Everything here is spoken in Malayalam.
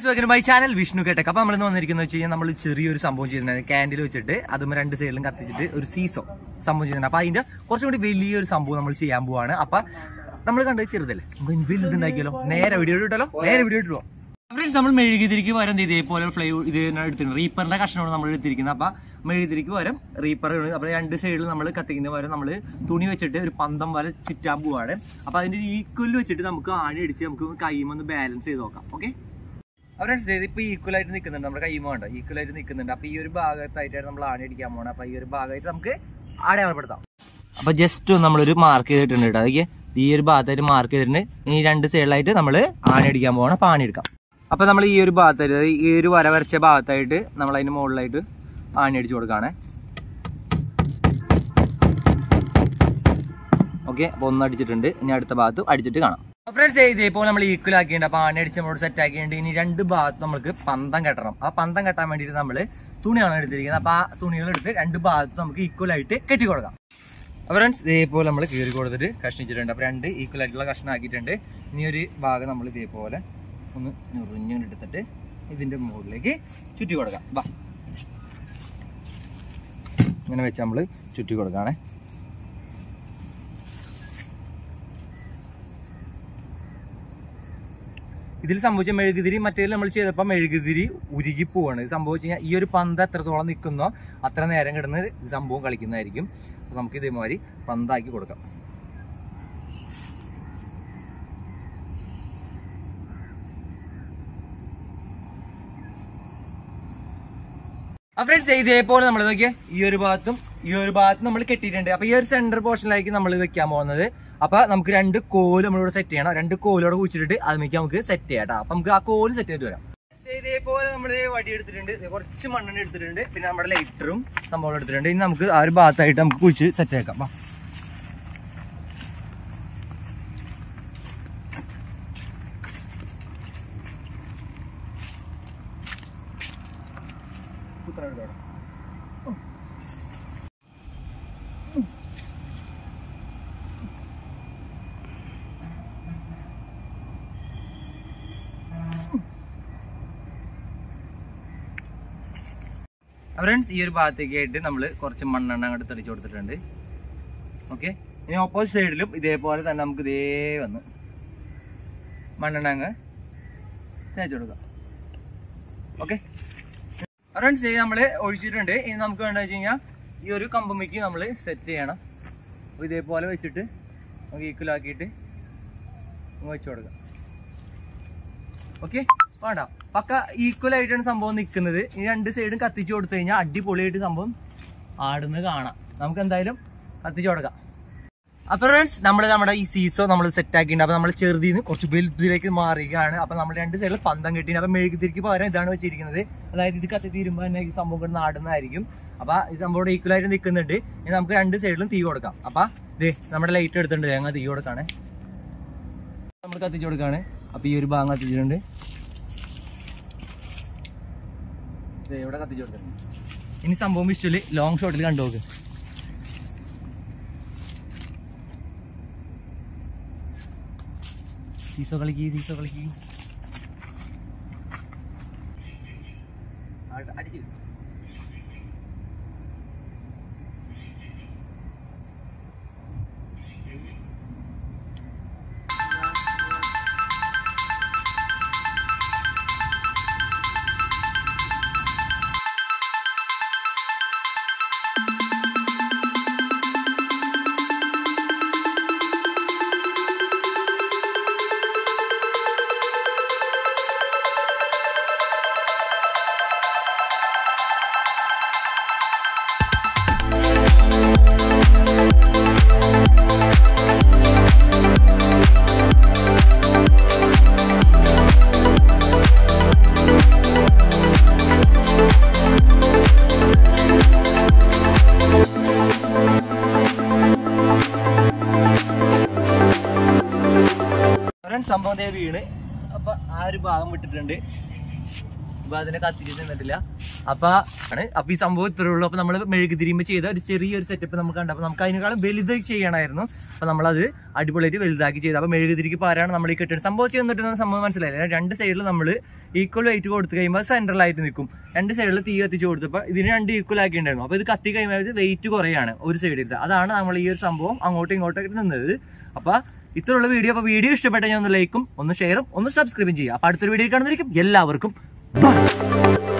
വെൽക്കം മൈ ചാനൽ വിഷ്ണു കേട്ടേക്ക് അപ്പൊ നമ്മൾ ഇന്ന് വന്നിരിക്കുന്നത് വെച്ച് കഴിഞ്ഞാൽ നമ്മൾ ചെറിയൊരു സംഭവം ചെയ്തിട്ടുണ്ട് ക്യാൻഡിൽ വെച്ചിട്ട് അതും രണ്ട് സൈഡിലും കത്തിച്ചിട്ട് ഒരു സീസോ സംഭവം ചെയ്തിട്ടുണ്ട് അപ്പൊ അതിന്റെ കുറച്ചും കൂടി വലിയൊരു സംഭവം നമ്മൾ ചെയ്യാൻ പോവാണ് അപ്പൊ നമ്മൾ കണ്ടത് ചെറുതല്ലേ നമുക്ക് ഇനി വലുതുണ്ടാക്കിയാലോ നേരെ വീഡിയോ ഇട്ടല്ലോ നേരെ വീഡിയോ ഇട്ടോ ഫ്രണ്ട്സ് നമ്മൾ മെഴുകുതിരിക്ക് പകരം ദേ ഇതേപോലെ ഫ്ലൈ ഇത് തന്നെ എടുത്തിട്ടുണ്ട് റീപ്പറിന്റെ കഷ്ണമാണ് നമ്മൾ എടുത്തിരിക്കുന്നത് അപ്പൊ മെഴുകുതിരിക്ക് പകരം റീപ്പർ അപ്പൊ രണ്ട് സൈഡിൽ നമ്മൾ കത്തിക്കുന്ന പകരം നമ്മൾ തുണി വെച്ചിട്ട് ഒരു പന്തം വരെ ചുറ്റാൻ പോവാണ് അപ്പൊ അതിന്റെ ഈക്വൽ വെച്ചിട്ട് നമുക്ക് ആണി അടിച്ച് നമുക്ക് കൈമൊന്ന് ബാലൻസ് ചെയ്ത് നോക്കാം ഓക്കെ ഫ്രണ്ട്സ് ഇത് ഇപ്പൊ ഈക്വൽ ആയിട്ട് നിൽക്കുന്നുണ്ട് നമ്മുടെ കൈമ വേണ്ട ഈക്വൽ ആയിട്ട് നിൽക്കുന്നുണ്ട് അപ്പൊ ഈ ഒരു ഭാഗത്തായിട്ടാണ് നമ്മൾ ആണി അടിക്കാൻ പോകണം അപ്പൊ ഈ ഒരു ഭാഗമായിട്ട് നമുക്ക് അടയാളപ്പെടുത്താം അപ്പൊ ജസ്റ്റ് നമ്മളൊരു മാർക്ക് ചെയ്തിട്ടുണ്ട് കേട്ടോ അതൊക്കെ ഈ ഒരു ഭാഗത്തായിട്ട് മാർക്ക് ചെയ്തിട്ടുണ്ട് ഇനി രണ്ട് സൈഡിലായിട്ട് നമ്മൾ ആണി അടിക്കാൻ പോകണം അപ്പൊ ആണി എടുക്കാം അപ്പൊ നമ്മൾ ഈ ഒരു ഭാഗത്തായിട്ട് അതായത് ഈ ഒരു വര വരച്ച ഭാഗത്തായിട്ട് നമ്മൾ അതിന്റെ മുകളിലായിട്ട് ആണി അടിച്ചു കൊടുക്കുകയാണ് ഓക്കെ അപ്പൊ ഒന്ന് അടിച്ചിട്ടുണ്ട് ഇനി അടുത്ത ഭാഗത്ത് അടിച്ചിട്ട് കാണാം ഫ്രണ്ട്സ് ഇതേപോലെ നമ്മൾ ഈക്വൽ ആക്കിയിട്ടുണ്ട് അപ്പൊ ആണി അടിച്ച് നമ്മളോട് സെറ്റ് ആക്കിയിട്ടുണ്ട് ഇനി രണ്ട് ഭാഗത്ത് നമുക്ക് പന്തം കെട്ടണം ആ പന്തം കെട്ടാൻ വേണ്ടിയിട്ട് നമ്മൾ തുണിയാണ് എടുത്തിരിക്കുന്നത് അപ്പൊ ആ തുണികൾ എടുത്ത് രണ്ട് ഭാഗത്ത് നമുക്ക് ഈക്വൽ ആയിട്ട് കെട്ടി കൊടുക്കാം ഫ്രണ്ട്സ് ഇതേപോലെ നമ്മൾ കീറി കൊടുത്തിട്ട് കഷ്ണിച്ചിട്ടുണ്ട് അപ്പൊ രണ്ട് ഈക്വൽ ആയിട്ടുള്ള കഷ്ണം ആക്കിയിട്ടുണ്ട് ഇനി ഒരു ഭാഗം നമ്മൾ ഇതേപോലെ ഒന്ന് ഞുറിഞ്ഞിങ്ങനെ എടുത്തിട്ട് ഇതിന്റെ മുകളിലേക്ക് ചുറ്റി കൊടുക്കാം ബാ ഇങ്ങനെ വെച്ച് നമ്മൾ ചുറ്റി കൊടുക്കുകയാണേ ഇതിൽ സംഭവിച്ച മെഴുകുതിരി മറ്റേതിൽ നമ്മൾ ചെയ്തപ്പോൾ മെഴുകുതിരി ഉരുകി പോവാണ് ഇത് സംഭവിച്ചു കഴിഞ്ഞാൽ ഈ ഒരു പന്ത് എത്രത്തോളം നിൽക്കുന്നോ അത്ര നേരം കിടന്ന് ഈ സംഭവം കളിക്കുന്നതായിരിക്കും അപ്പൊ നമുക്ക് ഇതേമാതിരി പന്താക്കി കൊടുക്കാം ഫ്രണ്ട്സ് ഇതേപോലെ നമ്മൾ നോക്കിയേ ഈ ഒരു ഭാഗത്തും ഈ ഒരു ഭാഗത്തും നമ്മൾ കെട്ടിയിട്ടുണ്ട് അപ്പൊ ഈ ഒരു സെന്റർ പോർഷനിലായിരിക്കും നമ്മൾ വെക്കാൻ പോകുന്നത് അപ്പൊ നമുക്ക് രണ്ട് കോല് നമ്മളിവിടെ സെറ്റ് ചെയ്യണം രണ്ട് കോലോടെ കുഴിച്ചിട്ട് അതിലേക്ക് നമുക്ക് സെറ്റ് ചെയ്യാം കേട്ടോ അപ്പൊ നമുക്ക് ആ കോല് സെറ്റ് ചെയ്തിട്ട് വരാം ഇതേപോലെ നമ്മൾ വടി എടുത്തിട്ടുണ്ട് ദേ കുറച്ച് മണ്ണെണ്ണ എടുത്തിട്ടുണ്ട് പിന്നെ നമ്മുടെ ലൈറ്ററും സംഭവം എടുത്തിട്ടുണ്ട് ഇനി നമുക്ക് ആ ഒരു ഭാഗത്തായിട്ട് നമുക്ക് കുഴിച്ച് സെറ്റ് ആക്കാം വാ. കുത്തനെ എടുക്കാം. ഫ്രണ്ട്സ് ഈ ഒരു ഭാഗത്തേക്ക് ആയിട്ട് നമ്മൾ കുറച്ച് മണ്ണെണ്ണ അങ്ങോട്ട് തെളിച്ചു കൊടുത്തിട്ടുണ്ട് ഓക്കെ ഇനി ഓപ്പോസിറ്റ് സൈഡിലും ഇതേപോലെ തന്നെ നമുക്ക് ഇതേ വന്ന് മണ്ണെണ്ണ അങ്ങ് തേച്ച് കൊടുക്കാം ഓക്കെ ഫ്രണ്ട്സ് ഇത് നമ്മൾ ഒഴിച്ചിട്ടുണ്ട് ഇനി നമുക്ക് വേണ്ടത് വെച്ച് കഴിഞ്ഞാൽ ഈ ഒരു കമ്പുമ്മയ്ക്ക് നമ്മൾ സെറ്റ് ചെയ്യണം അപ്പോൾ ഇതേപോലെ വെച്ചിട്ട് നമുക്ക് ഈക്വലാക്കിയിട്ട് വെച്ച് കൊടുക്കാം ഓക്കെ വേണ്ട പക്ക ഈക്വൽ ആയിട്ടാണ് സംഭവം നിൽക്കുന്നത് ഈ രണ്ട് സൈഡും കത്തിച്ചു കൊടുത്തു കഴിഞ്ഞാൽ അടിപൊളിയായിട്ട് സംഭവം ആടുന്നത് കാണാം നമുക്ക് എന്തായാലും കത്തിച്ചു കൊടുക്കാം അപ്പൊ ഫ്രണ്ട്സ് നമ്മൾ നമ്മുടെ ഈ സീസോ നമ്മൾ സെറ്റ് ആക്കിയിട്ടുണ്ട് അപ്പൊ നമ്മൾ ചെറുതിന്ന് കുറച്ച് വലുതിലേക്ക് മാറുകയാണ് അപ്പൊ നമ്മൾ രണ്ട് സൈഡിൽ പന്തം കെട്ടി അപ്പൊ മെഴുകുതിരിക്ക് പകരം ഇതാണ് വെച്ചിരിക്കുന്നത് അതായത് ഇത് കത്തി തീരുമ്പോൾ തന്നെ ഈ സംഭവം കിടന്ന് ആടുന്നതായിരിക്കും അപ്പൊ ഈ സംഭവം ഈക്വൽ ആയിട്ട് നിൽക്കുന്നുണ്ട് ഇനി നമുക്ക് രണ്ട് സൈഡിലും തീ കൊടുക്കാം അപ്പൊ ഇതേ നമ്മുടെ ലൈറ്റ് എടുത്തിട്ടുണ്ട് ഞങ്ങൾ തീ കൊടുക്കാണ് നമ്മൾ കത്തിച്ചു കൊടുക്കാണ് അപ്പൊ ഈ ഒരു ഭാഗം കത്തിച്ചിട്ടുണ്ട് ദേ ഇവിടെ കത്തിച്ചു കൊടുത്തിട്ടുണ്ട് ഇനി സംഭവം വിഷ്വല് ലോങ് ഷോട്ടിൽ കണ്ടു നോക്ക് സീസോ കളിക്ക് സീസോ കളിക്ക് അടി- അടിക്ക്. ഫ്രണ്ട്സ് സംഭവം ദേ വീണ് അപ്പൊ ആ ഒരു ഭാഗം വിട്ടിട്ടുണ്ട് അപ്പൊ അതിനെ കത്തിച്ച് നിന്നിട്ടില്ല അപ്പൊ ആണ് അപ്പൊ ഈ സംഭവം ഇത്രേ ഉള്ളൂ അപ്പൊ നമ്മൾ മെഴുകുതിരിയുമ്പോ ചെയ്ത ഒരു ചെറിയൊരു സെറ്റപ്പ് നമുക്ക് കണ്ടു അപ്പൊ നമുക്ക് അതിനേക്കാളും വലുത് ചെയ്യണമായിരുന്നു അപ്പൊ നമ്മളത് അടിപൊളിയായിട്ട് വലുതാക്കി ചെയ്തു അപ്പൊ മെഴുകുതിരിക്ക് പാരാണ് നമ്മൾ ഈ കെട്ടുന്നത് സംഭവം ചെന്നിട്ട് സംഭവം മനസ്സിലായില്ല രണ്ട് സൈഡിൽ നമ്മൾ ഈക്വൽ വെയിറ്റ് കൊടുത്തു കഴിയുമ്പോൾ സെൻട്രലായിട്ട് നിൽക്കും രണ്ട് സൈഡിൽ തീ കത്തിച്ച് കൊടുത്തപ്പോൾ ഇതിന് രണ്ട് ഈക്വൽ ആക്കിയിട്ടുണ്ടായിരുന്നു അപ്പൊ ഇത് കത്തി കഴിയുമ്പോൾ വെയിറ്റ് കുറയാണ് ഒരു സൈഡിൽ അതാണ് നമ്മൾ ഈ ഒരു സംഭവം അങ്ങോട്ടും ഇങ്ങോട്ടൊക്കെ നിന്നത് അപ്പൊ ഇത്രയുള്ള വീഡിയോ അപ്പൊ വീഡിയോ ഇഷ്ടപ്പെട്ട ഞാൻ ഒന്ന് ലൈക്കും ഒന്ന് ഷെയറും ഒന്ന് സബ്സ്ക്രൈബും ചെയ്യുക അപ്പൊ അടുത്തൊരു വീഡിയോ കാണുന്നതായിരിക്കും എല്ലാവർക്കും bye.